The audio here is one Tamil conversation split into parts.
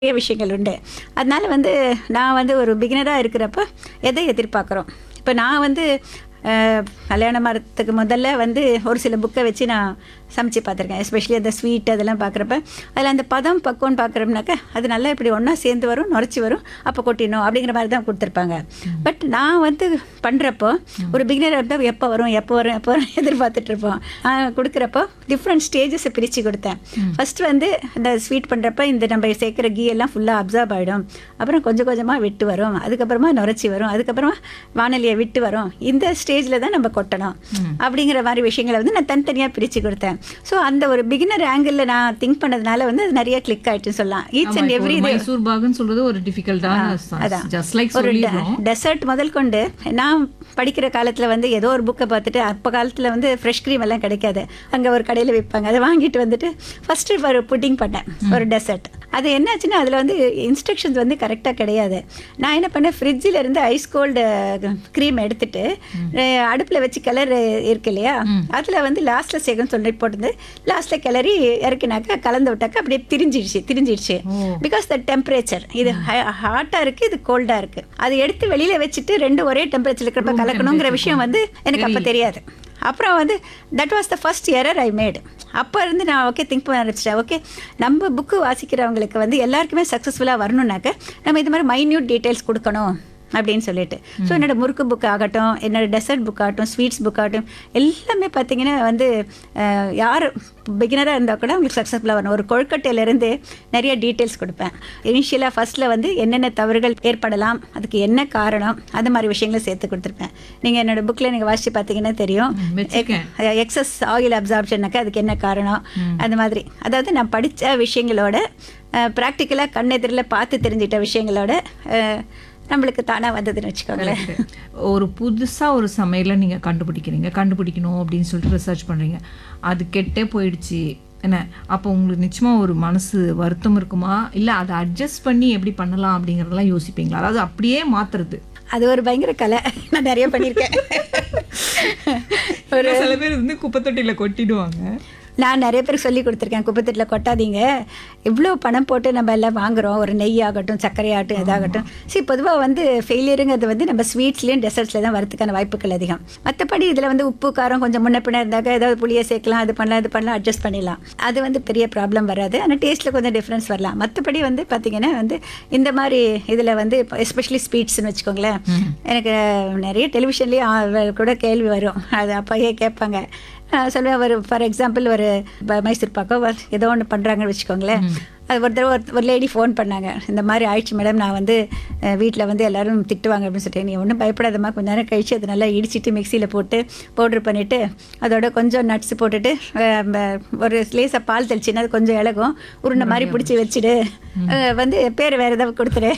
நிறைய விஷயங்கள் உண்டு அதனால வந்து நான் வந்து ஒரு பிகினராக இருக்கிறப்ப எதை எதிர்பார்க்குறோம் இப்போ நான் வந்து அஹ், கல்யாணம் ஆகிறதுக்கு முதல்ல வந்து ஒரு சில புக்கை வச்சு நான் சமைச்சு பார்த்துருக்கேன் எஸ்பெஷலி அந்த ஸ்வீட் அதெல்லாம் பார்க்குறப்ப அதில் அந்த பதம் பக்குவம்னு பார்க்குறோம்னாக்கா அது நல்லா இப்படி ஒன்றா சேர்ந்து வரும் நுரைச்சி வரும் அப்போ கொட்டிடணும் அப்படிங்கிற மாதிரி தான் கொடுத்துருப்பாங்க பட் நான் வந்து பண்ணுறப்போ ஒரு பிகினர் இருந்தால் எப்போ வரும் எப்போ வரும் எப்போ வரும் எதிர்பார்த்துட்டு இருப்போம் நான் கொடுக்குறப்போ டிஃப்ரெண்ட் ஸ்டேஜஸை பிரித்து கொடுத்தேன் ஃபர்ஸ்ட் வந்து இந்த ஸ்வீட் பண்ணுறப்ப இந்த நம்ம சேர்க்குற கீ எல்லாம் ஃபுல்லாக அப்சர்வ் ஆகிடும் அப்புறம் கொஞ்சம் கொஞ்சமாக விட்டு வரும் அதுக்கப்புறமா நுரைச்சி வரும் அதுக்கப்புறமா வானொலியை விட்டு வரும் இந்த ஸ்டேஜில் தான் நம்ம கொட்டணும் அப்படிங்கிற மாதிரி விஷயங்களை வந்து நான் தனித்தனியாக பிரித்து கொடுத்தேன் ஸோ அந்த ஒரு பிகினர் ஆங்கிளில் நான் திங்க் பண்ணதுனால வந்து அது நிறைய கிளிக் ஆயிட்டுன்னு சொல்லலாம் ஈச் அண்ட் எவ்ரி மைசூர் பாகுன்னு சொல்றது ஒரு டிஃபிகல்ட்டான அதான். ஜஸ்ட் லைக் ஒரு சொல்லிடுறோம் டெசர்ட் முதல் கொண்டு நான் படிக்கிற காலத்தில் வந்து ஏதோ ஒரு புக்கை பார்த்துட்டு அப்போ காலத்தில் வந்து ஃப்ரெஷ் க்ரீம் எல்லாம் கிடைக்காது அங்கே ஒரு கடையில் விற்பாங்க அதை வாங்கிட்டு வந்துட்டு ஃபஸ்ட்டு ஒரு புட்டிங் பண்ணேன் ஒரு டெசர்ட் அது என்னாச்சுன்னா அதில் வந்து இன்ஸ்ட்ரக்ஷன்ஸ் வந்து கரெக்டாக கிடையாது நான் என்ன பண்ணேன் ஃப்ரிட்ஜில் இருந்து ஐஸ் கோல்டு க்ரீம் எடுத்துட்டு அடுப்பில் வச்சு கிளறு இருக்கு இல்லையா அதில் வந்து லாஸ்ட்டில் சேர்க்கணும்னு சொல்லி போட்டு லாஸ்ட்டில் கிளறி இறக்கினாக்கா கலந்து விட்டாக்கா அப்படியே திரிஞ்சிடுச்சு திரிஞ்சிடுச்சு பிகாஸ் த டெம்பரேச்சர் இது ஹாட்டாக இருக்குது இது கோல்டாக இருக்குது அதை எடுத்து வெளியில் வச்சுட்டு ரெண்டு ஒரே டெம்பரேச்சர் இருக்கிறப்ப கலக்கணுங்கிற விஷயம் வந்து எனக்கு அப்போ தெரியாது அப்புறம் வந்து that was the first error I made அப்போ இருந்து நான் ஓகே திங்க் பண்ண ஆரம்பிச்சிட்டேன் ஓகே நம்ம புக்கு வாசிக்கிறவங்களுக்கு வந்து எல்லாருக்குமே சக்ஸஸ்ஃபுல்லாக வரணும்னாக்க நம்ம இது மாதிரி மைன்யூட் டீட்டெயில்ஸ் கொடுக்கணும் அப்படின்னு சொல்லிட்டு ஸோ என்னோட முறுக்கு புக் ஆகட்டும் என்னோட டெசர்ட் புக் ஆகட்டும் ஸ்வீட்ஸ் புக் ஆகட்டும் எல்லாமே பார்த்தீங்கன்னா வந்து அஹ், யார் பிகினராக இருந்தால் கூட அவங்களுக்கு சக்ஸஸ்ஃபுல்லாக வரணும் ஒரு கொழுக்கட்டையிலேருந்து நிறைய டீட்டெயில்ஸ் கொடுப்பேன் இனிஷியலாக ஃபஸ்ட்டில் வந்து என்னென்ன தவறுகள் ஏற்படலாம் அதுக்கு என்ன காரணம் அந்த மாதிரி விஷயங்களை சேர்த்து கொடுத்துருப்பேன் நீங்கள் என்னோட புக்கில் நீங்கள் வாசித்து பார்த்தீங்கன்னா தெரியும் வச்சிருக்கேன். எக்ஸஸ் ஆயில் அப்சார்ப்ஷன்னாக்கா அதுக்கு என்ன காரணம் அந்த மாதிரி அதாவது நான் படித்த விஷயங்களோட ப்ராக்டிக்கலாக கண்ணெதிரில் பார்த்து தெரிஞ்சிட்ட விஷயங்களோட அஹ், நம்மளுக்கு தானாக வந்ததுன்னு வச்சுக்கோங்களேன் ஒரு புதுசா ஒரு சமையலை நீங்க கண்டுபிடிக்கிறீங்க கண்டுபிடிக்கணும் அப்படின்னு சொல்லிட்டு ரிசர்ச் பண்றீங்க அது கெட்டே போயிடுச்சு என்ன அப்போ உங்களுக்கு நிச்சயமா ஒரு மனசு வருத்தம் இருக்குமா இல்ல அதை அட்ஜஸ்ட் பண்ணி எப்படி பண்ணலாம் அப்படிங்கறதெல்லாம் யோசிப்பீங்களா அதாவது அப்படியே மாத்துறது அது ஒரு பயங்கர கலை நான் நிறைய பண்ணியிருக்கேன் ஒரு சில பேர் வந்து குப்பை தொட்டியில கொட்டிடுவாங்க நான் நிறைய பேருக்கு சொல்லி கொடுத்துருக்கேன் குப்பத்தட்டில் கொட்டாதீங்க இவ்வளோ பணம் போட்டு நம்ம எல்லாம் வாங்குறோம் ஒரு நெய் ஆகட்டும் சர்க்கரை ஆகட்டும் இதாகட்டும் சரி பொதுவாக வந்து ஃபெயிலியருங்கிறது வந்து நம்ம ஸ்வீட்ஸ்லேயும் டெசர்ட்ஸில் தான் வரதுக்கான வாய்ப்புகள் அதிகம் மற்றபடி இதில் வந்து உப்பு காரம் கொஞ்சம் முன்ன பின்ன இருந்தாக்க ஏதாவது புளியை சேர்க்கலாம் அது பண்ணலாம் இது பண்ணலாம் அட்ஜஸ்ட் பண்ணிடலாம் அது வந்து பெரிய ப்ராப்ளம் வராது ஆனால் டேஸ்ட்டில் கொஞ்சம் டிஃப்ரென்ஸ் வரலாம் மற்றபடி வந்து பார்த்தீங்கன்னா வந்து இந்த மாதிரி இதில் வந்து எஸ்பெஷலி ஸ்வீட்ஸ்னு வச்சுக்கோங்களேன் எனக்கு நிறைய டெலிவிஷன்லேயும் கூட கேள்வி வரும் அது அப்பயே கேட்பாங்க நான் சொல்லுவேன் ஒரு ஃபார் எக்ஸாம்பிள் ஒரு ப- மைசூர் பாக்கோ ஒரு ஏதோ ஒன்று பண்ணுறாங்கன்னு வச்சுக்கோங்களேன் அது ஒரு தடவை ஒரு- ஒரு லேடி ஃபோன் பண்ணாங்க இந்த மாதிரி ஆயிடுச்சு மேடம் நான் வந்து வீட்டில் வந்து எல்லாரும் திட்டுவாங்க அப்படின்னு சொல்லிட்டு நீ ஒன்றும் பயப்படாதம்மா கொஞ்ச நேரம் கழிச்சு அது நல்லா இடிச்சிட்டு மிக்சியில் போட்டு பவுட்ரு பண்ணிவிட்டு அதோட கொஞ்சம் நட்ஸ் போட்டுட்டு அஹ், ம- ஒரு லேசாக பால் தெளிச்சின்னா அது கொஞ்சம் இலகும் உருண்டை மாதிரி பிடிச்சி வச்சுடு அஹ், வந்து பேர் வேறு ஏதாவது கொடுத்துரு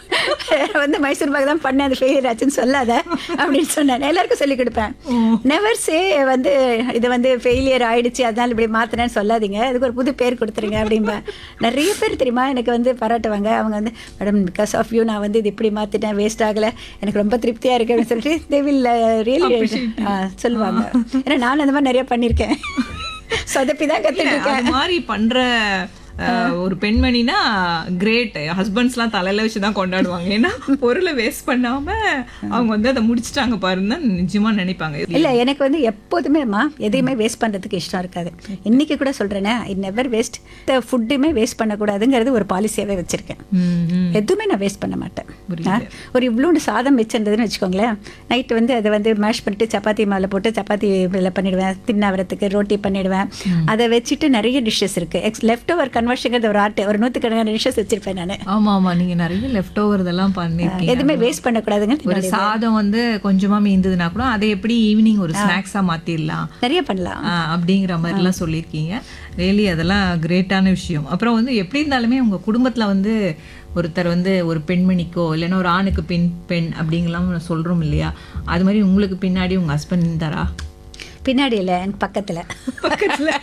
வந்து மைசூர் பாக் தான் பண்ணேன் அது ஃபெயிலியர் ஆச்சுன்னு சொல்லாத அப்படின்னு சொன்னேன் எல்லாருக்கும் சொல்லி கொடுப்பேன் நெவர் சே வந்து இது வந்து ஃபெயிலியர் ஆயிடுச்சு அதனால இப்படி மாத்தினேன்னு சொல்லாதீங்க அதுக்கு ஒரு புது பேர் கொடுத்துருங்க அப்படிம்பேன் நிறைய பேர் தெரியுமா எனக்கு வந்து பாராட்டுவாங்க அவங்க வந்து மேடம் பிகாஸ் ஆஃப் யூ நான் வந்து இது இப்படி மாற்றிட்டேன் வேஸ்ட் ஆகலை எனக்கு ரொம்ப திருப்தியாக இருக்கு அப்படின்னு சொல்லிட்டு தே வில் ரியலி சொல்லுவாங்க ஏன்னா நான் அந்த மாதிரி நிறைய பண்ணியிருக்கேன் சொதப்பி தான் கற்றுட்டு இருக்கேன் அது மாதிரி பண்ற அஹ், ஒரு பெண்மணினா கிரேட் ஹஸ்பண்ட்ஸ்லாம் தலையில வச்சு தான் கொண்டாடுவாங்க ஏன்னா பொருளை வேஸ்ட் பண்ணாம அவங்க வந்து அதை முடிச்சிட்டாங்க பாருன்னு தான் நிஜமா நினைப்பாங்க இல்லை எனக்கு வந்து எப்போதுமேம்மா எதையுமே வேஸ்ட் பண்ணுறதுக்கு இஷ்டம் இருக்காது இன்னைக்கு கூட சொல்கிறேனே ஐ நெவர் வேஸ்ட் ஃபுட்டுமே வேஸ்ட் பண்ணக்கூடாதுங்கிறது ஒரு பாலிசியாகவே வச்சுருக்கேன் ம், ம். எதுவுமே நான் வேஸ்ட் பண்ண மாட்டேன் புரியுது. ஆ, ஒரு இவ்வளோண்டு சாதம் வச்சிருந்ததுன்னு வச்சுக்கோங்களேன் நைட்டு வந்து அதை வந்து மேஷ் பண்ணிட்டு சப்பாத்தி மாவில் போட்டு சப்பாத்தி இதில் பண்ணிடுவேன் தின்னாவரத்துக்கு ரோட்டி பண்ணிடுவேன் அதை வச்சுட்டு நிறைய டிஷ்ஷஸ் இருக்குது எக்ஸ் லெஃப்ட் ஓவர் கன்வர்ஷனுங்கிறது ஒரு ஆர்ட் ஒரு நூற்றுக்கணக்கான டிஷ்ஷஸ் வச்சுருப்பேன் நான் ஆமா ஆமா நீங்க நிறைய லெஃப்ட் ஓவர் இதெல்லாம் பண்ணிருக்கீங்க எதுவுமே வேஸ்ட் பண்ணக்கூடாதுங்க ஒரு சாதம் வந்து கொஞ்சமா மீந்ததுன்னா கூட அதை எப்படி ஈவினிங் ஒரு ஸ்நாக்ஸா மாத்திடலாம் நிறைய பண்ணலாம் ஆஹ் அப்படிங்கிற மாதிரிலாம் சொல்லியிருக்கீங்க ரியலி அதெல்லாம் கிரேட்டான விஷயம் அப்புறம் வந்து எப்படி இருந்தாலுமே உங்க குடும்பத்துல வந்து ஒருத்தர் வந்து ஒரு பெண்மணிக்கோ இல்லைன்னா ஒரு ஆணுக்கு பெண் பெண் அப்படிங்கலாம் சொல்றோம் இல்லையா அது மாதிரி உங்களுக்கு பின்னாடி உங்க ஹஸ்பண்ட் இருந்தாரா பின்னாடி இல்லை எனக்கு பக்கத்தில் பக்கத்தில்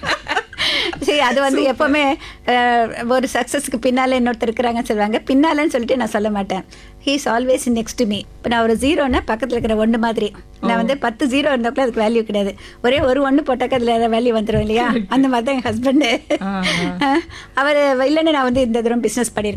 சரி அது வந்து எப்போவுமே அஹ், ஒரு சக்ஸஸ்க்கு பின்னால இன்னொருத்தர் இருக்கிறாங்கன்னு சொல்லுவாங்க பின்னாலன்னு சொல்லிட்டு நான் சொல்ல மாட்டேன் he is always next me இப்போ நான் ஒரு ஜீரோனா பக்கத்தில் இருக்கிற ஒன்று மாதிரி நான் வந்து பத்து ஜீரோ இருந்தாக்கூட அதுக்கு வேல்யூ கிடையாது ஒரே ஒரு ஒன்று போட்டாக்க அதில் வேல்யூ வந்துடும் இல்லையா அந்த மாதிரி தான் என் ஹஸ்பண்டு அவர் இல்லைன்னு நான் வந்து இந்த தூரம் பிஸ்னஸ் பண்ணியிருக்கேன்